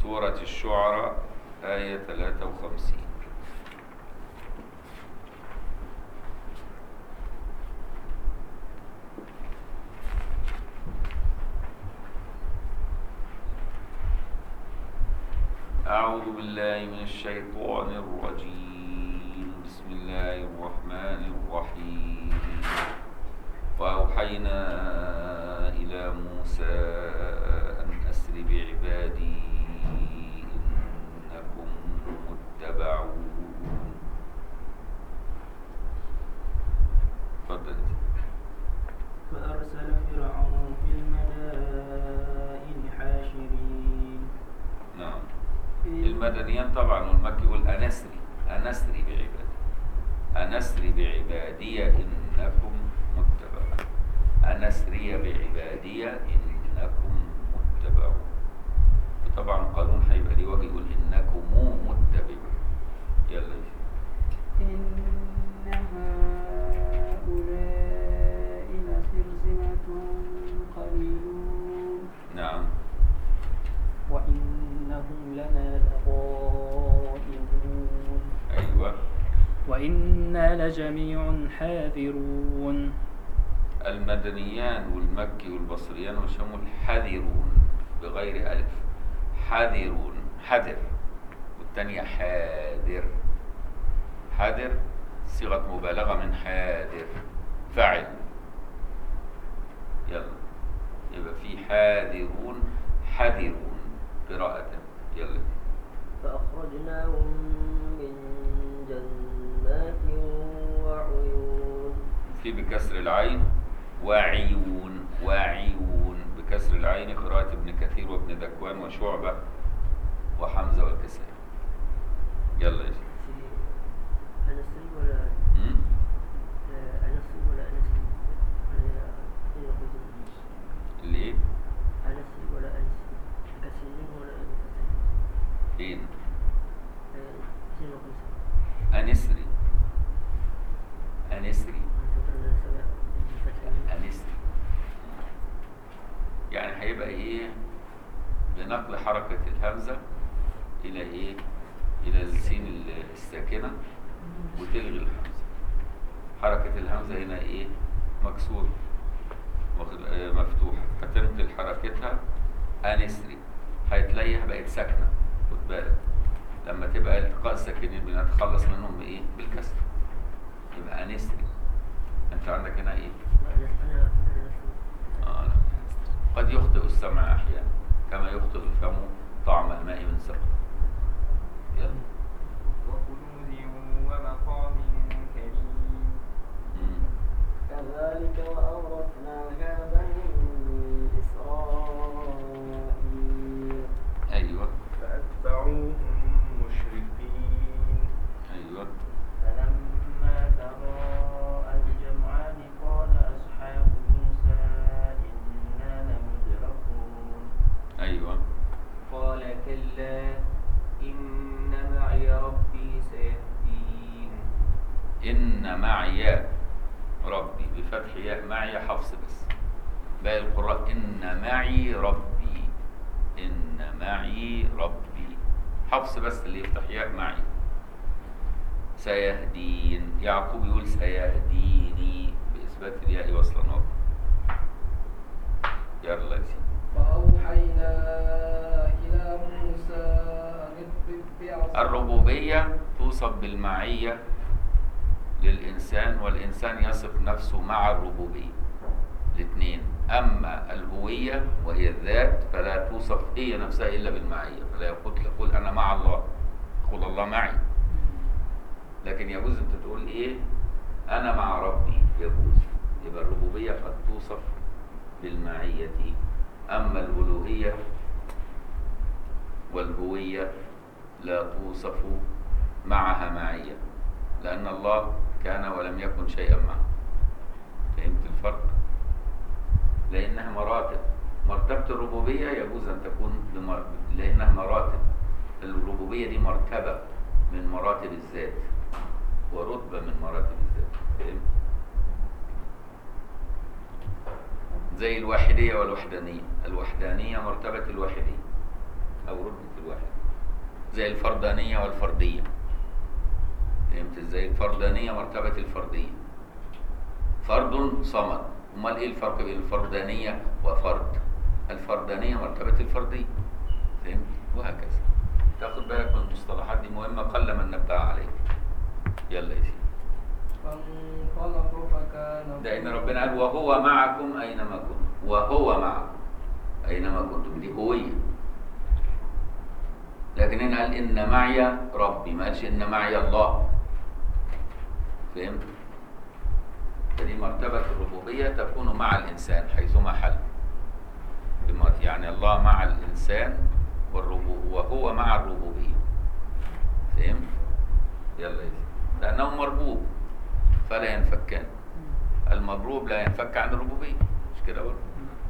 سورة الشعراء آية 53 أعوذ بالله من الشيطان الرجيم بسم الله الرحمن الرحيم وأوحينا إلى موسى أن أسر بعبادي إنكم متبعون تفضل فأرسل فرعون في المدائن حاشرين نعم المدنيان طبعا والمكي يقول أنسري أنسري بعبادي أنسري بعبادي إنكم متبعون أنسري بعبادي إنكم متبعون وطبعا قانون هيبقى ليه وجه يقول إنكم متبعون يلا يا سيدي. إن هؤلاء لشرذمة قليلون نعم وإنهم لنا لغائبون أيوه وإنا لجميع حاذرون المدنيان والمكي والبصريان والشام حذرون بغير ألف حذرون حذر والتانية حاذر حذر صيغة مبالغة من حاذر فعل يلا يبقى في حاذرون حذرون قراءة يلا فأخرجناهم من جنات وعيون في بكسر العين واعيون واعيون بكسر العين قراءة ابن كثير وابن ذكوان وشعبة وحمزة والكسائي يلا يا سيدي أنسري ولا مم؟ أنسري ولا أنسري اللي ايه أنسري ولا أنسري كثيرين ولا أنسري فين كثير وخمسة أنسري أنسري فكرنا سبع بالفتح أنسري يعني هيبقى ايه بنقل حركة الهمزة إلى ايه إلى السين الساكنة وتلغي الهمزة حركة الهمزة هنا ايه مكسورة واخد- آه، مفتوحة هتنقل حركتها أنسري هتلاقيها بقت ساكنة خد بالك لما تبقى التقاء الساكنين بنتخلص منهم بإيه؟ بالكسر يبقى أنسري أنت عندك هنا إيه؟ أنا أنا فكر أنسري آه لا. قد يخطئ السمع أحيانا كما يخطئ الفم طعم الماء من سقط يلا وكنوز ومقام كريم مم. كذلك وأورثناها بني إسرائيل أيوه فأتبعوهم مشرقين أيوه فلما تراءى الجمعان قال أصحاب موسى إنا لمدركون أيوه قال كلا إن معي ربي سيهدين إن معي ربي بفتح ياء معي حفص بس باقي القراء إن معي ربي إن معي ربي حفص بس اللي يفتح ياء معي سيهدين يعقوب يقول سيهديني بإثبات الياء وصلا وقفا يلا يا سيدي فأوحينا إلى موسى أن اضرب بعصاك الربوبية توصف بالمعية للإنسان والإنسان يصف نفسه مع الربوبية الاثنين أما الهوية وهي الذات فلا توصف هي نفسها إلا بالمعية فلا يقول تقول أنا مع الله تقول الله معي لكن يجوز أنت تقول إيه أنا مع ربي يجوز يبقى الربوبية قد توصف بالمعية أما الألوهية والهوية لا توصف معها معية لأن الله كان ولم يكن شيئا معه فهمت الفرق؟ لأنها مراتب مرتبة الربوبية يجوز أن تكون بمر... لأنها مراتب الربوبية دي مرتبة من مراتب الذات ورتبة من مراتب الذات فهمت؟ زي الواحدية والوحدانية الوحدانية مرتبة الواحدية أو رتبة الواحد زي الفردانية والفردية فهمت ازاي الفردانية مرتبة الفردية فرد صمد امال ايه الفرق بين الفردانية وفرد الفردانية مرتبة الفردية فهمت وهكذا تاخد بالك من المصطلحات دي مهمة قل من نبه عليها يلا يا سيدي فانطلق فكان لأن ربنا قال وهو معكم أينما كنتم وهو معكم أينما كنتم دي هوية لكن هنا قال إن معي ربي ما قالش إن معي الله فهمت؟ فدي مرتبة الربوبية تكون مع الإنسان حيثما حل بم- يعني الله مع الإنسان والربو وهو مع الربوبية فهمت؟ يلا يا سيدي لأنه مربوب فلا ينفكان المضروب لا ينفك عن الربوبية مش كده برضه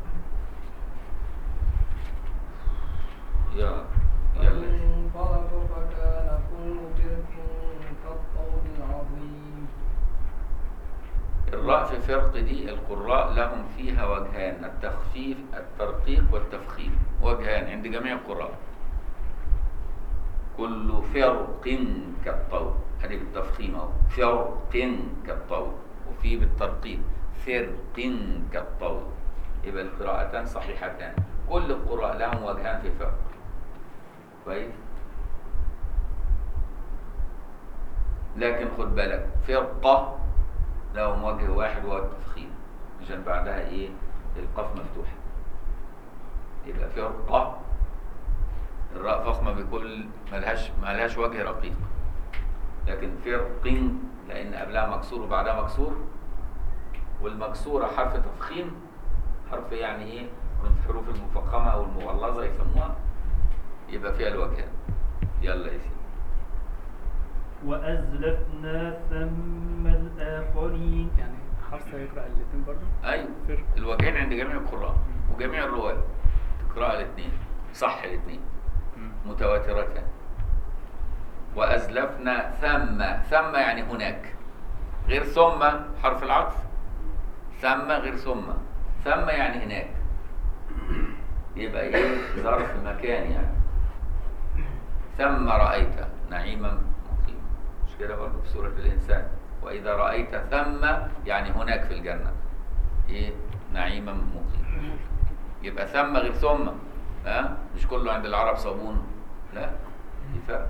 يا يلا فانطلق فكان كل فرق كالطود العظيم الراء في فرق دي القراء لهم فيها وجهان التخفيف الترقيق والتفخيم وجهان عند جميع القراء كل فرق كالطود هذه بالتفخيم اهو فرق كالطود وفي بالترقيق فرق كالطود يبقى القراءتان صحيحتان كل القراء لهم وجهان في فرق كويس لكن خد بالك فرقة لهم وجه واحد وهو التفخيم عشان بعدها ايه القاف مفتوحة يبقى فرقة الراء فخمة بكل ملهاش ملهاش وجه رقيق لكن فرق لأن قبلها مكسور وبعدها مكسور والمكسورة حرف تفخيم حرف يعني ايه من الحروف المفخمة أو المغلظة يسموها يبقى فيها الوجهان يلا يا سيدي وأزلفنا ثم الآخرين يعني حفصة يقرأ الاثنين برضه ايوه فرق. الوجهين عند جميع القراء وجميع الرواة تقرأ الاثنين صح الاثنين متواترتان وأزلفنا ثم ثم يعني هناك غير ثم حرف العطف ثم غير ثم ثم يعني هناك يبقى ايه ظرف مكان يعني ثم رأيت نعيما مقيما مش كده برضه في سورة الإنسان وإذا رأيت ثم يعني هناك في الجنة ايه نعيما مقيما يبقى ثم غير ثم ها مش كله عند العرب صابون لا في فرق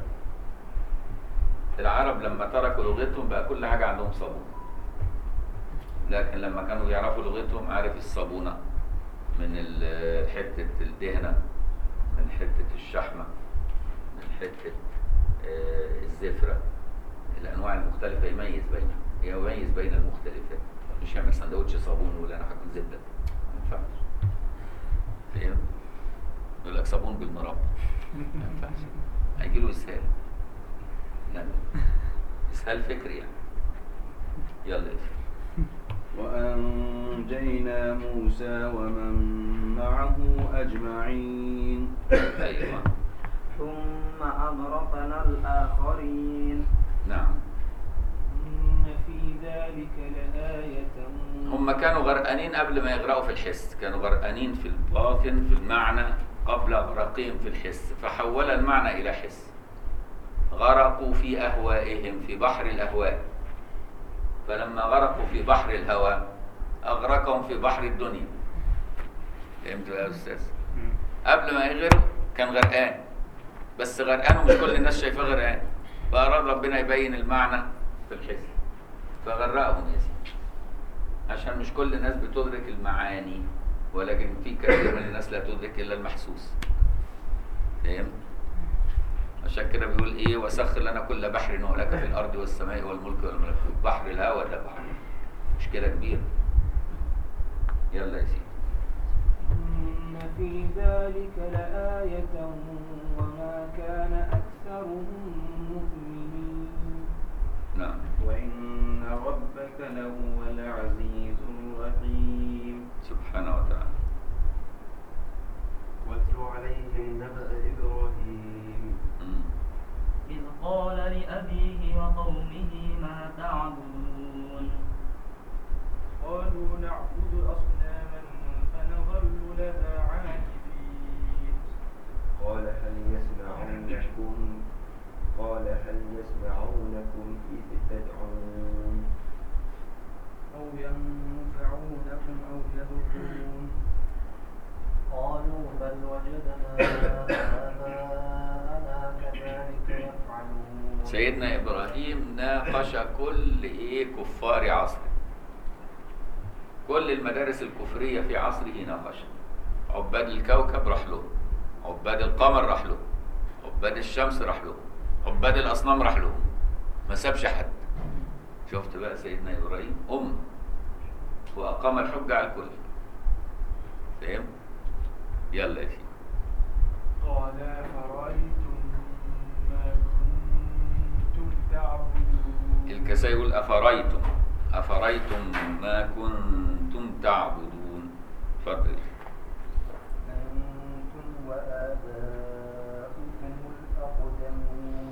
العرب لما تركوا لغتهم بقى كل حاجة عندهم صابون لكن لما كانوا يعرفوا لغتهم عارف الصابونة من ال- حتة الدهنة من حتة الشحمة من حتة آه، الزفرة الأنواع المختلفة يميز بينها يميز بين المختلفات مش يعمل سندوتش صابون ولا أنا هاكل زبدة ما ينفعش فاهم؟ يقول لك صابون بالمربى ما ينفعش هيجي له اسهال لا اسهال فكري يعني يلا يا سيدي. وأنجينا موسى ومن معه أجمعين ايوه ثم أغرقنا الآخرين نعم إن في ذلك لآية هم كانوا غرقانين قبل ما يغرقوا في الحس كانوا غرقانين في الباطن في المعنى قبل غرقهم في الحس فحول المعنى إلى حس غرقوا في أهوائهم في بحر الأهواء فلما غرقوا في بحر الهوى أغرقهم في بحر الدنيا فهمت يا أستاذ قبل ما يغرق كان غرقان بس غرقان ومش كل الناس شايفاه غرقان فأراد ربنا يبين المعنى في الحس فغرقهم يا سيدي عشان مش كل الناس بتدرك المعاني ولكن في كثير من الناس لا تدرك الا المحسوس فاهم عشان كده بيقول ايه وسخر لنا كل بحر ولك في الارض والسماء والملك والملكوت بحر الهوى ده بحر مشكله كبيره يلا يا سيدي إن في ذلك لآية وما كان أكثرهم مؤمنين نعم وإن ربك لهو العزيز الرحيم سبحانه وتعالى واتل عليهم نبأ إبراهيم مم. إذ قال لأبيه وقومه ما تعبدون قالوا نعبد أصناما فنظل لها عاكفين قال هل يسمعونكم قال هل يسمعونكم إذ تدعون أو ينفعونكم أو يضرون قالوا بل وجدنا آباءنا كذلك يفعلون سيدنا إبراهيم ناقش كل إيه كفار عصره كل المدارس الكفرية في عصره ناقشها عباد الكوكب راح له عباد القمر راح له عباد الشمس راح له عباد الأصنام راح له ما سابش حد شفت بقى سيدنا إبراهيم أم وأقام الحجة على الكل فاهم؟ يلا يا سيدي قال أفرأيتم ما كنتم تعبدون الكسائي يقول أفرأيتم أفرأيتم ما كنتم تعبدون اتفضل أنتم وآباؤكم الأقدمون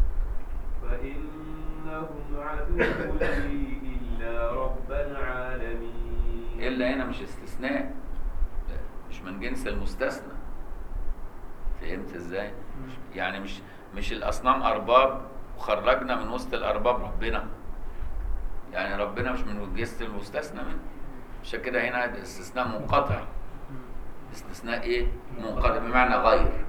فإنهم عدو لي إلا رب العالمين إلا هنا مش استثناء لا، مش من جنس المستثنى فهمت ازاي؟ مش- يعني مش مش الأصنام أرباب وخرجنا من وسط الأرباب ربنا يعني ربنا مش من جنس المستثنى منه عشان كده هنا ده استثناء منقطع استثناء ايه؟ منقطع بمعنى غير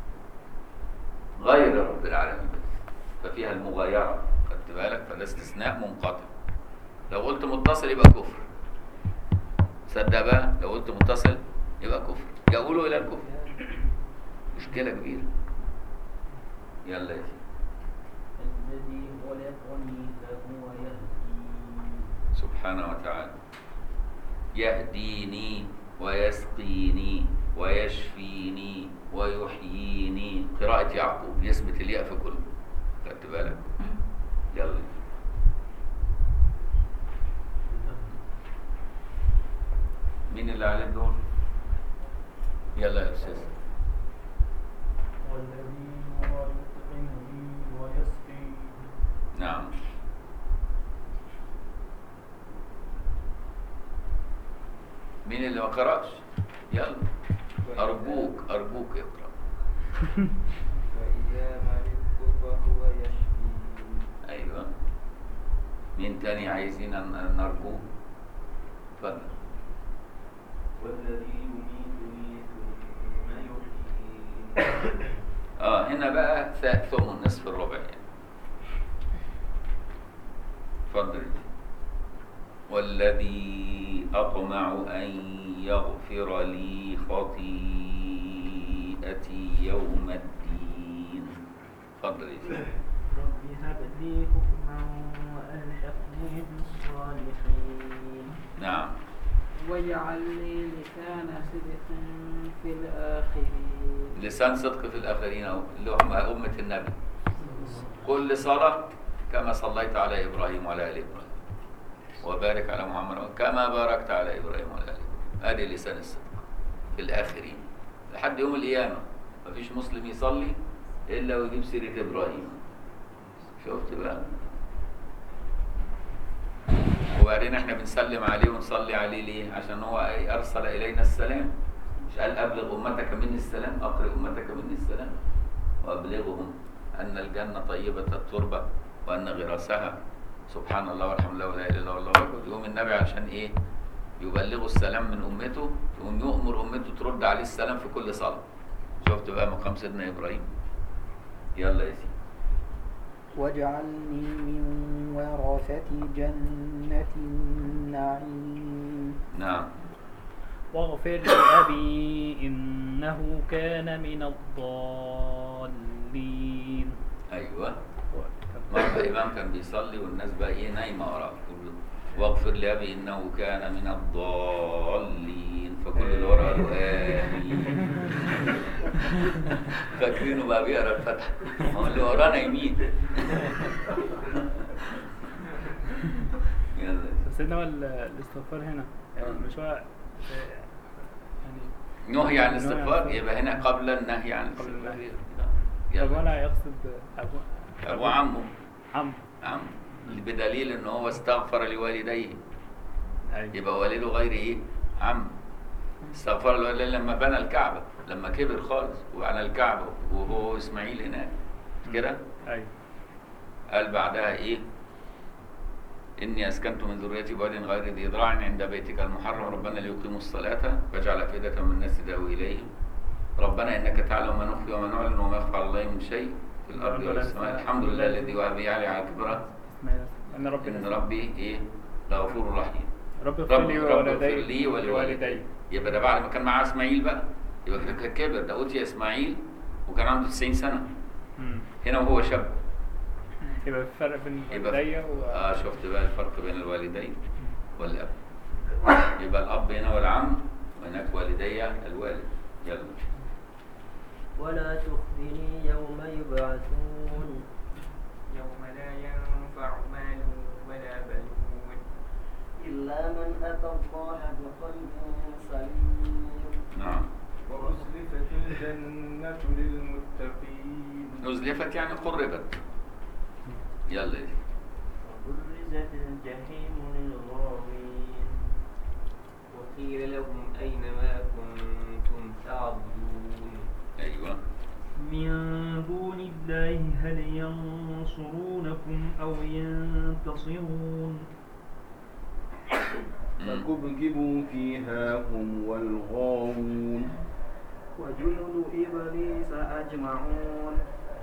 غير رب العالمين ففيها المغايرة خدت بالك فده استثناء منقطع لو قلت متصل يبقى كفر تصدق بقى لو قلت متصل يبقى كفر يقولوا الى الكفر مشكلة كبيرة يلا يا سيدي الذي خلقني فهو يهدين سبحانه وتعالى يهديني ويسقيني ويشفيني ويحييني قراءة يعقوب يثبت الياء في كله خدت بالك يلا مين اللي عليه الدور يلا يا استاذ والذي هو يطعمني ويسقين نعم مين اللي ما قرأش يلا أرجوك أرجوك اقرأ فإذا مرضت فهو يشفين أيوه مين تاني عايزين أن- نرجوه اتفضل والذي يميتني ثم يحيين اه هنا بقى ثاء ثمن نصف الربع يعني اتفضل والذي أطمع أن يغفر لي خطيئتي يوم الدين اتفضل يا سيدي. رب هب لي حكما وألحقني بالصالحين نعم واجعل لي لسان صدق في الآخرين لسان صدق في الآخرين أهو، اللي هم أمة النبي كل صلاة كما صليت على إبراهيم وعلى آل إبراهيم وبارك على محمد كما باركت على إبراهيم وعلى آل إبراهيم هذه لسان الصدق في الآخرين لحد يوم القيامة مفيش مسلم يصلي إلا ويجيب سيرة إبراهيم شفت بقى وبعدين احنا بنسلم عليه ونصلي عليه ليه عشان هو أرسل إلينا السلام مش قال أبلغ أمتك مني السلام أقرئ أمتك مني السلام وأبلغهم أن الجنة طيبة التربة وأن غراسها سبحان الله والحمد لله ولا إله إلا الله والله أكبر يقوم النبي عشان إيه يبلغوا السلام من أمته يقوم يؤمر أمته ترد عليه السلام في كل صلاة شفت بقى مقام سيدنا إبراهيم يلا يا سيدي واجعلني من ورثة جنة النعيم نعم واغفر لأبي إنه كان من الضالين أيوه مرة إمام كان بيصلي والناس بقى إيه نايمة وراه يقول له واغفر لأبي إنه كان من الضالين فكل اللي وراه قالوا آمين فاكرينه بقى بيقرا الفتحة ما هو اللي وراه نايمين يلا بس إنما ال- الاستغفار هنا يعني مش هو يعني نهي عن الاستغفار يبقى هنا قبل النهي عن قبل الاستغفار النهي. طب يلا ولا يقصد أبو أبو عمه عم عم بدليل ان هو استغفر لوالديه أيوة. يبقى والده غير ايه عم استغفر لوالديه لما بنى الكعبه لما كبر خالص وبنى الكعبه وهو اسماعيل هناك كده ايوه قال بعدها ايه اني اسكنت من ذريتي بواد غير ذي ذراع عند بيتك المحرم ربنا ليقيموا الصلاه فاجعل افئده من الناس تدعو اليهم ربنا انك تعلم ما نخفي وما نعلن وما يخفى على الله من شيء في الارض ولا في السماء الحمد لله الذي وهب لي على كبره اسمعي ان ربي ان ربي ايه لغفور رحيم ربي اغفر رب لي رب اغفر وولدي لي ولوالدي يبقى ده بعد ما كان معاه اسماعيل بقى يبقى كده كان كبر ده اوتي اسماعيل وكان عنده 90 سنه مم. هنا وهو شاب يبقى في فرق بين يبقى والدي و اه شفت بقى الفرق بين الوالدين والاب يبقى الاب هنا والعم وهناك والدي الوالد يلا ولا تخزني يوم يبعثون يوم لا ينفع مال ولا بنون إلا من أتى الله بقلب سليم نعم وأزلفت الجنة للمتقين أزلفت يعني قربت يلا يا وبرزت الجحيم للغاوين وقيل لهم أين ما كنتم تعبدون ايوه من دون الله هل ينصرونكم أو ينتصرون مم. فكبكبوا فيها هم والغاوون وجنود إبليس أجمعون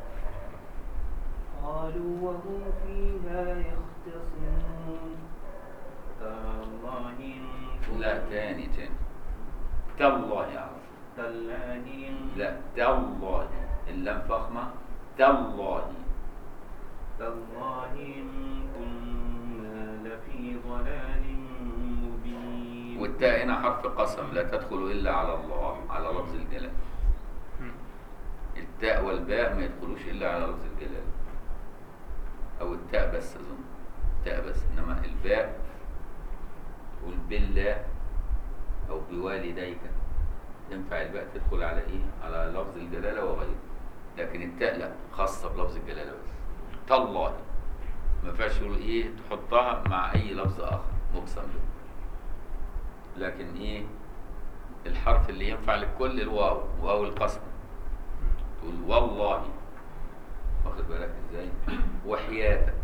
قالوا وهم فيها يختصمون تالله إن لا تاني تاني تالله يا عرف تالله إن لا تالله اللام فخمة تالله تالله إن كنا لفي ضلال مبين والتاء هنا حرف قسم لا تدخل إلا على الله على لفظ الجلال مم. التاء والباء ما يدخلوش إلا على لفظ الجلال أو التاء بس أظن التاء بس إنما الباء تقول بالله أو بوالديك ينفع الباء تدخل على إيه؟ على لفظ الجلالة وغيره لكن التاء لا خاصة بلفظ الجلالة بس تالله ما ينفعش يقول إيه تحطها مع أي لفظ آخر مقسم به لكن إيه الحرف اللي ينفع للكل الواو واو القسم تقول والله واخد بالك ازاي وحياتك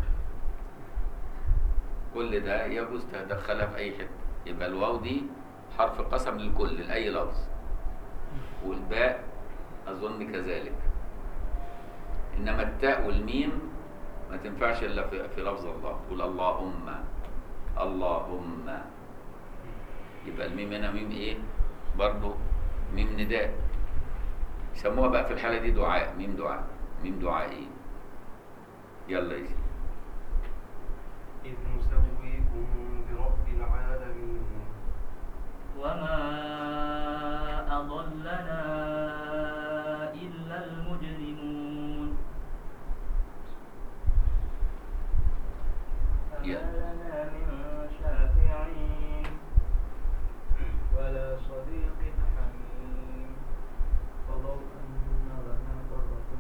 كل ده يجوز تدخلها في اي حته يبقى الواو دي حرف قسم للكل لاي لفظ والباء اظن كذلك انما التاء والميم ما تنفعش الا في, في لفظ الله تقول اللهم اللهم يبقى الميم هنا ميم ايه برضه ميم نداء يسموها بقى في الحالة دي دعاء ميم دعاء ميم دعائي يلا يا سيدي إذ نسويكم برب العالمين وما أضلنا إلا المجرمون فما يا. لنا من شافعين ولا صديق حميم فلو أن لنا قرة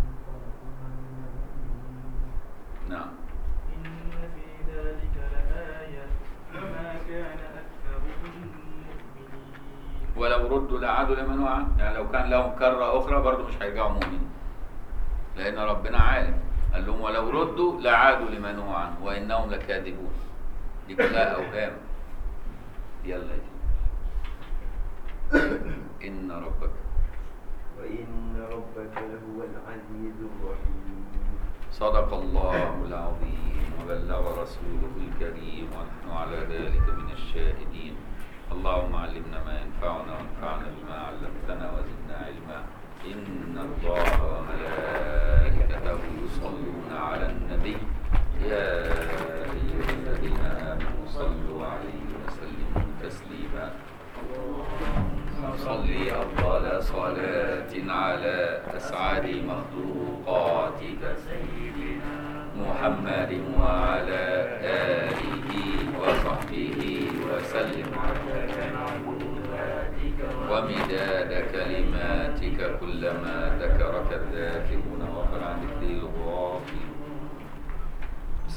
فنكونن نعم إن في ذلك لآية وما كان أكثرهم مؤمنين ولو ردوا لعادوا لمن وعى يعني لو كان لهم كرة أخرى برضه مش هيرجعوا مؤمنين لأن ربنا عالم قال لهم ولو ردوا لعادوا لمن هو عنه وإنهم لكاذبون دي كلها أوهام يلا يا سيدي. إن ربك وإن ربك لهو العزيز الرحيم صدق الله العظيم وبلغ رسوله الكريم ونحن على ذلك من الشاهدين اللهم علمنا ما ينفعنا وانفعنا بما علمتنا وزدنا علما إن الله وملائكته يصلون على النبي يا أيها الذين آمنوا صلوا عليه وسلموا تسليما صلي أفضل صلاة على أسعد مخلوقاتك سيدنا محمد وعلى آله وصحبه وسلم ومداد كلماتك كلما ذكرك الذاكرون وقل عن ذكر